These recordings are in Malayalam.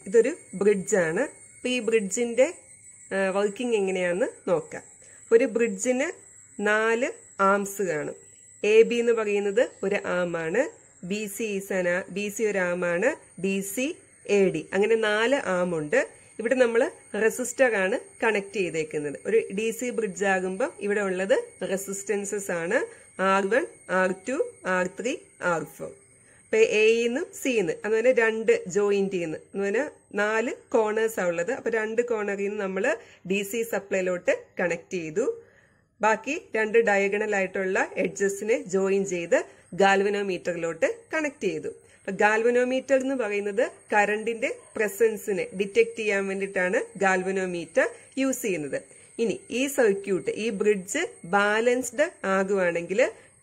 ഇതൊരു ബ്രിഡ്ജാണ് അപ്പോൾ ഈ ബ്രിഡ്ജിന്റെ വർക്കിംഗ് എങ്ങനെയാണെന്ന് നോക്കാം ഒരു ബ്രിഡ്ജിന് നാല് ആംസ് കാണും എ ബി എന്ന് പറയുന്നത് ഒരു ആമാണ് ബി സി ഈസന ബി സി ഒരു ആമാണ് ഡി സി എ ഡി അങ്ങനെ നാല് ആമുണ്ട് ഇവിടെ നമ്മൾ റെസിസ്റ്റർ ആണ് കണക്ട് ചെയ്തേക്കുന്നത് ഒരു ഡി സി ബ്രിഡ്ജ് ആകുമ്പോൾ ഇവിടെ ഉള്ളത് റെസിസ്റ്റൻസസ് ആണ് R one R two R three R four ഇപ്പൊ എയിന്ന് സിന്ന് അതുപോലെ രണ്ട് ജോയിന്റ് എന്ന് അതുപോലെ നാല് കോർണേഴ്സ് ആ ഉള്ളത് അപ്പൊ രണ്ട് കോർണറിൽ നിന്ന് നമ്മൾ ഡി സി സപ്ലൈയിലോട്ട് കണക്ട് ചെയ്തു ബാക്കി രണ്ട് ഡയഗണൽ ആയിട്ടുള്ള എഡ്ജസിനെ ജോയിൻ ചെയ്ത് ഗാൽവനോമീറ്ററിലോട്ട് കണക്ട് ചെയ്തു അപ്പൊ ഗാൽവനോമീറ്റർ എന്ന് പറയുന്നത് കറണ്ടിന്റെ പ്രസൻസിനെ ഡിറ്റക്ട് ചെയ്യാൻ വേണ്ടിയിട്ടാണ് ഗാൽവനോമീറ്റർ യൂസ് ചെയ്യുന്നത് ഇനി ഈ സർക്യൂട്ട് ഈ ബ്രിഡ്ജ് ബാലൻസ്ഡ് ആകുവാണെങ്കിൽ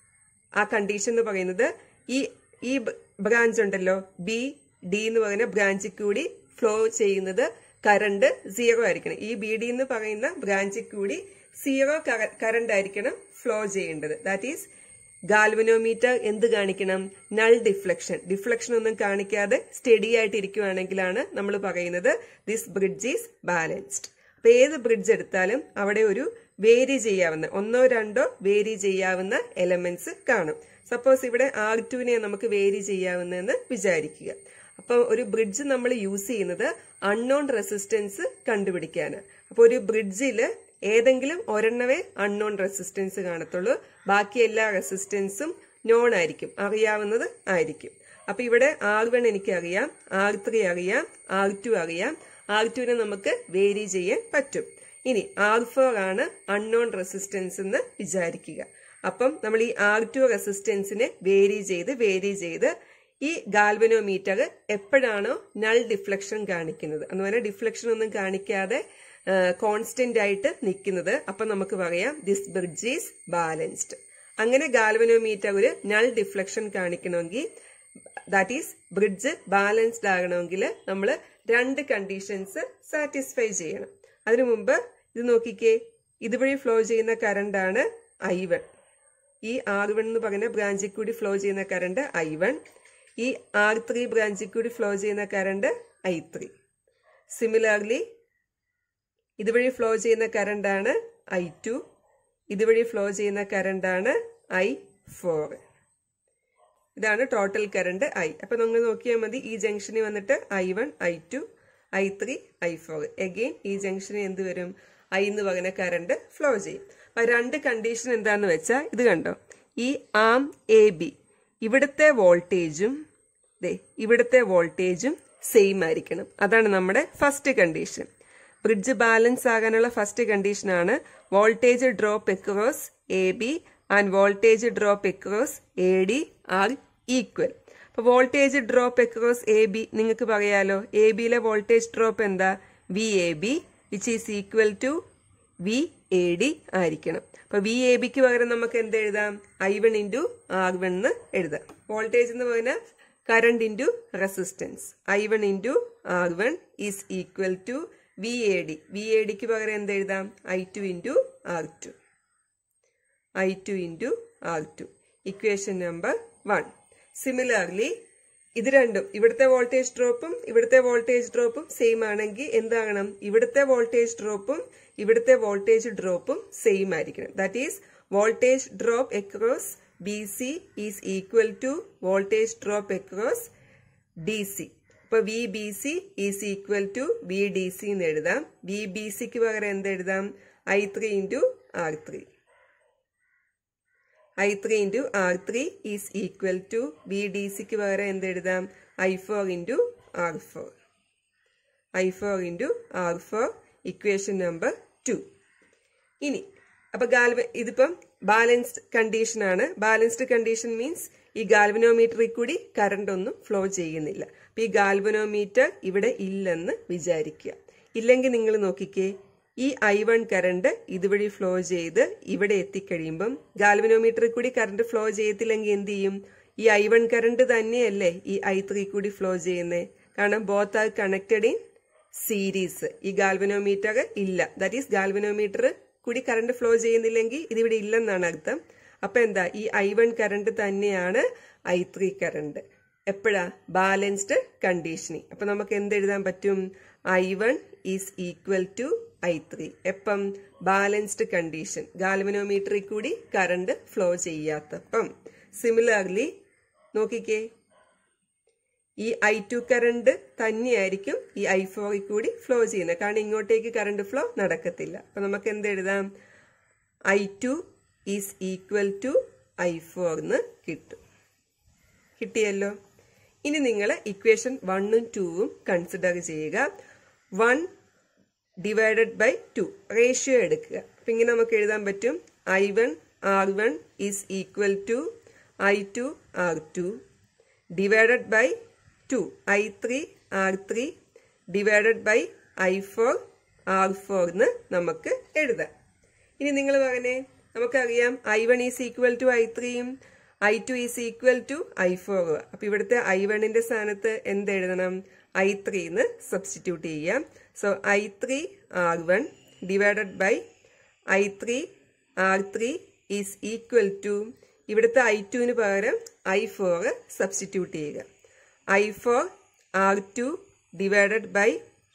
ആ കണ്ടീഷൻ എന്ന് പറയുന്നത് ഈ ഈ ബ്രാഞ്ച് ഉണ്ടല്ലോ ബി ഡി എന്ന് പറയുന്ന ബ്രാഞ്ചിൽ കൂടി ഫ്ലോ ചെയ്യുന്നത് കറണ്ട് സീറോ ആയിരിക്കണം ഈ ബി ഡി എന്ന് പറയുന്ന ബ്രാഞ്ചിൽ കൂടി സീറോ കറണ്ട് ആയിരിക്കണം ഫ്ലോ ചെയ്യേണ്ടത് ദാറ്റ് ഈസ് ഗാൽവനോമീറ്റർ എന്ത് കാണിക്കണം നൾ ഡിഫ്ലക്ഷൻ ഡിഫ്ലക്ഷൻ ഒന്നും കാണിക്കാതെ സ്റ്റഡി ആയിട്ട് ഇരിക്കുവാണെങ്കിലാണ് നമ്മൾ പറയുന്നത് ദിസ് ബ്രിഡ്ജ് ഈസ് ബാലൻസ്ഡ് അപ്പൊ ഏത് ബ്രിഡ്ജ് എടുത്താലും അവിടെ ഒരു വേരി ചെയ്യാവുന്ന ഒന്നോ രണ്ടോ വേരി ചെയ്യാവുന്ന എലമെന്റ്സ് കാണും സപ്പോസ് ഇവിടെ ആർ ടുവിനെ നമുക്ക് വേരി ചെയ്യാവുന്നതെന്ന് വിചാരിക്കുക അപ്പോൾ ഒരു ബ്രിഡ്ജ് നമ്മൾ യൂസ് ചെയ്യുന്നത് അൺനോൺ റെസിസ്റ്റൻസ് കണ്ടുപിടിക്കാനാണ് അപ്പോൾ ഒരു ബ്രിഡ്ജിൽ ഏതെങ്കിലും ഒരെണ്ണവേ അൺനോൺ റെസിസ്റ്റൻസ് കാണത്തുള്ളൂ ബാക്കി എല്ലാ റെസിസ്റ്റൻസും നോൺ ആയിരിക്കും അറിയാവുന്നത് ആയിരിക്കും അപ്പൊ ഇവിടെ ആർ വൺ എനിക്ക് അറിയാം ആർ ത്രീ അറിയാം ആർ ടു അറിയാം ആർ ടുവിനെ നമുക്ക് വേരി ചെയ്യാൻ പറ്റും ഇനി ആർ ഫോർ ആണ് അൺനോൺ റെസിസ്റ്റൻസ് എന്ന് വിചാരിക്കുക അപ്പം നമ്മൾ ഈ ആർ ടു റെസിസ്റ്റൻസിനെ വേരി ചെയ്ത് വേരി ചെയ്ത് ഈ ഗാൽവനോമീറ്റർ എപ്പോഴാണോ നൾ ഡിഫ്ലക്ഷൻ കാണിക്കുന്നത് എന്ന് പറഞ്ഞാൽ ഡിഫ്ലക്ഷൻ ഒന്നും കാണിക്കാതെ കോൺസ്റ്റന്റ് ആയിട്ട് നിൽക്കുന്നത് അപ്പം നമുക്ക് പറയാം ദിസ് ബ്രിഡ്ജ് ഈസ് ബാലൻസ്ഡ് അങ്ങനെ ഗാൽവനോമീറ്റർ ഒരു നൾ ഡിഫ്ലക്ഷൻ കാണിക്കണമെങ്കിൽ ദാറ്റ് ഈസ് ബ്രിഡ്ജ് ബാലൻസ്ഡ് ആകണമെങ്കിൽ നമ്മൾ രണ്ട് കണ്ടീഷൻസ് സാറ്റിസ്ഫൈ ചെയ്യണം അതിനു മുമ്പ് ഇത് നോക്കിക്കേ ഇതുവഴി ഫ്ലോ ചെയ്യുന്ന കറണ്ടാണ് ഐ വൺ ഈ ആർ വൺ എന്ന് പറയുന്ന ബ്രാഞ്ചിൽ കൂടി ഫ്ലോ ചെയ്യുന്ന കറണ്ട് ഐ വൺ ഈ ആർ ത്രീ ബ്രാഞ്ചിൽ കൂടി ഫ്ലോ ചെയ്യുന്ന കറണ്ട് ഐ ത്രീ സിമിലർലി ഇതുവഴി ഫ്ലോ ചെയ്യുന്ന കറണ്ടാണ് ഐ ടു ഇതുവഴി ഫ്ലോ ചെയ്യുന്ന കറണ്ടാണ് ഐ ഫോർ ഇതാണ് ടോട്ടൽ കറണ്ട് ഐ അപ്പൊ നമ്മൾ നോക്കിയാൽ മതി ഈ ജംഗ്ഷനിൽ വന്നിട്ട് I one I two I three I four again ഈ ജംഗ്ഷനിൽ എന്ത് വരും ഐ എന്ന് പറയുന്ന കറണ്ട് ഫ്ലോ ചെയ്യും അപ്പൊ രണ്ട് കണ്ടീഷൻ എന്താന്ന് വെച്ചാൽ ഇത് കണ്ടോ ഈ ആം എ ബി ഇവിടുത്തെ വോൾട്ടേജും ദേ ഇവിടുത്തെ വോൾട്ടേജും സെയിം ആയിരിക്കണം അതാണ് നമ്മുടെ ഫസ്റ്റ് കണ്ടീഷൻ ബ്രിഡ്ജ് ബാലൻസ് ആകാനുള്ള ഫസ്റ്റ് കണ്ടീഷനാണ് voltage drop across A B and voltage drop across A D are equal അപ്പൊ voltage drop across A B നിങ്ങൾക്ക് പറയാലോ എ ബിയിലെ വോൾട്ടേജ് ഡ്രോപ്പ് എന്താ V A B which is equal to V A D ആയിരിക്കണം അപ്പൊ വി എ ബിക്ക് പകരം നമുക്ക് എന്ത് എഴുതാം I one into R one എന്ന് എഴുതാം വോൾട്ടേജ് എന്ന് പറഞ്ഞാൽ current into resistance I one into R one is equal to V A D V A ഡിക്ക് പകരം എന്ത് എഴുതാം I two into R two I two into R two equation number one similarly ഇത് രണ്ടും ഇവിടുത്തെ വോൾട്ടേജ് ഡ്രോപ്പും ഇവിടുത്തെ വോൾട്ടേജ് ഡ്രോപ്പും സെയിം ആണെങ്കിൽ എന്താകണം ഇവിടുത്തെ വോൾട്ടേജ് ഡ്രോപ്പും ഇവിടുത്തെ വോൾട്ടേജ് ഡ്രോപ്പും സെയിം ആയിരിക്കണം that is voltage drop across B C is equal to voltage drop across D C അപ്പൊ V B C is equal to V D C എന്ന് എഴുതാം വി ബി സിക്ക് പകരം എന്ത് എഴുതാം I three into R three I three into R three is equal to V D സിക്ക് പകരം എന്ത് എഴുതാം I four into R four I four into R four equation number two ഇനി അപ്പൊ ഗാൽവ ഇതിപ്പം ബാലൻസ്ഡ് കണ്ടീഷൻ ആണ് ബാലൻസ്ഡ് കണ്ടീഷൻ മീൻസ് ഈ ഗാൽവനോമീറ്ററിൽ കൂടി കറണ്ട് ഒന്നും ഫ്ലോ ചെയ്യുന്നില്ല അപ്പൊ ഈ ഗാൽവനോമീറ്റർ ഇവിടെ ഇല്ലെന്ന് വിചാരിക്കുക ഇല്ലെങ്കിൽ നിങ്ങൾ നോക്കിക്കേ ഈ ഐ വൺ കറണ്ട് ഇതുവഴി ഫ്ലോ ചെയ്ത് ഇവിടെ എത്തിക്കഴിയുമ്പം ഗാൽവനോമീറ്ററിൽ കൂടി കറണ്ട് ഫ്ലോ ചെയ്യത്തില്ലെങ്കിൽ എന്ത് ചെയ്യും ഈ ഐ വൺ കറണ്ട് തന്നെയല്ലേ ഈ ഐ ത്രീ കൂടി ഫ്ലോ ചെയ്യുന്നത് കാരണം both are connected in series ഈ ഗാൽവനോമീറ്റർ ഇല്ല ദാറ്റ് ഈസ് ഗാൽവനോമീറ്റർ കൂടി കറണ്ട് ഫ്ലോ ചെയ്യുന്നില്ലെങ്കിൽ ഇതിവിടെ ഇല്ലെന്നാണ് അർത്ഥം അപ്പൊ എന്താ ഈ ഐ വൺ കറണ്ട് തന്നെയാണ് ഐ ത്രീ കറണ്ട് എപ്പോഴാ ബാലൻസ്ഡ് കണ്ടീഷനിങ് അപ്പൊ നമുക്ക് എന്ത് എഴുതാൻ പറ്റും I one is equal to I three എപ്പം ബാലൻസ്ഡ് കണ്ടീഷൻ ഗാൽവനോമീറ്ററിൽ കൂടി കറണ്ട് ഫ്ലോ ചെയ്യാത്തപ്പം സിമിലർലി നോക്കിക്കേ ഈ ഐ ടു കറണ്ട് തന്നെയായിരിക്കും ഈ ഐ ഫോറിൽ കൂടി ഫ്ലോ ചെയ്യുന്നത് കാരണം ഇങ്ങോട്ടേക്ക് കറണ്ട് ഫ്ലോ നടക്കത്തില്ല അപ്പൊ നമുക്ക് എന്ത് എഴുതാം I two is equal to I four എന്ന് കിട്ടും കിട്ടിയല്ലോ ഇനി നിങ്ങൾ ഇക്വേഷൻ വണ്ണും ടൂവും കൺസിഡർ ചെയ്യുക one divided by two ratio എടുക്കുക അപ്പൊ ഇങ്ങനെ നമുക്ക് എഴുതാൻ പറ്റും I one R one is equal to I two R two divided by two I three R three divided by I four R four എന്ന് നമുക്ക് എഴുതാം ഇനി നിങ്ങൾ പറഞ്ഞേ നമുക്കറിയാം I one is equal to I ത്രീയും I two is equal to I four അപ്പൊ ഇവിടുത്തെ ഐ വണ്ണിന്റെ സ്ഥാനത്ത് എന്ത് എഴുതണം ഐ ത്രീ എന്ന് സബ്സ്റ്റിറ്റ്യൂട്ട് ചെയ്യാം so I three R one divided by I three R three is equal to ഇവിടുത്തെ ഐ ടുവിന് പകരം ഐ ഫോർ സബ്സ്റ്റിറ്റ്യൂട്ട് ചെയ്യുക I four R two divided by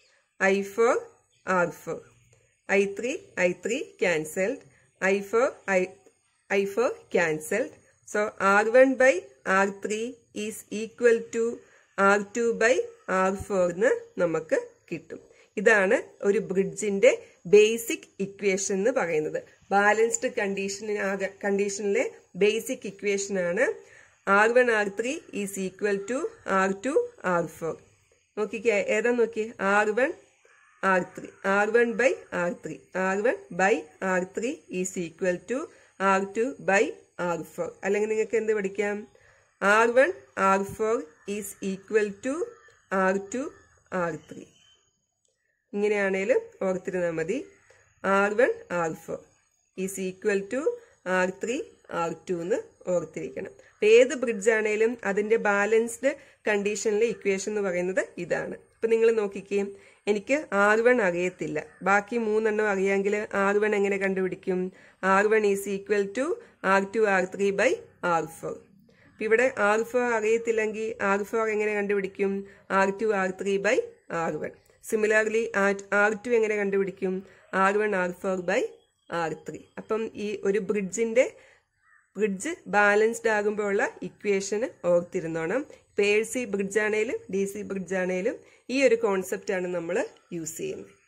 I four R four I three I three cancelled I four I I four cancelled so R one by R three is equal to R two by R four എന്ന് നമുക്ക് കിട്ടും ഇതാണ് ഒരു ബ്രിഡ്ജിന്റെ ബേസിക് ഇക്വേഷൻ എന്ന് പറയുന്നത് ബാലൻസ്ഡ് കണ്ടീഷൻ കണ്ടീഷനിലെ ബേസിക് ഇക്വേഷൻ ആണ് R one R three is equal to R two R four നോക്കിക്കേ ഏതാ നോക്കി R one R three R one by R three R one by R three is equal to R two by R four അല്ലെങ്കിൽ നിങ്ങൾക്ക് എന്ത് പഠിക്കാം R one R four is equal to R two R three ഇങ്ങനെയാണേലും ഓർത്തിരുന്നാൽ മതി R one R four is equal to R three R two എന്ന് ഓർത്തിരിക്കണം അപ്പൊ ഏത് ബ്രിഡ്ജ് ആണേലും അതിന്റെ ബാലൻസ്ഡ് കണ്ടീഷനിലെ ഇക്വേഷൻ എന്ന് പറയുന്നത് ഇതാണ് അപ്പൊ നിങ്ങൾ നോക്കിക്കേ എനിക്ക് ആർ വൺ അറിയത്തില്ല ബാക്കി മൂന്നെണ്ണം അറിയാമെങ്കിൽ ആർ വൺ എങ്ങനെ കണ്ടുപിടിക്കും R one is equal to R two R three by R four അപ്പൊ ഇവിടെ ആർ ഫോർ അറിയത്തില്ലെങ്കിൽ ആർ ഫോർ എങ്ങനെ കണ്ടുപിടിക്കും R two R three by R one similarly R two എങ്ങനെ കണ്ടുപിടിക്കും R one R four by R three അപ്പം ഈ ഒരു ബ്രിഡ്ജിന്റെ ബ്രിഡ്ജ് ബാലൻസ്ഡ് ആകുമ്പോൾ ഉള്ള ഇക്വേഷന് ഓർത്തിരുന്നോണം ഇപ്പൊ എ സി ബ്രിഡ്ജ് ആണേലും ഡി സി ബ്രിഡ്ജ് ആണേലും ഈ ഒരു കോൺസെപ്റ്റ് ആണ് നമ്മൾ യൂസ് ചെയ്യുന്നത്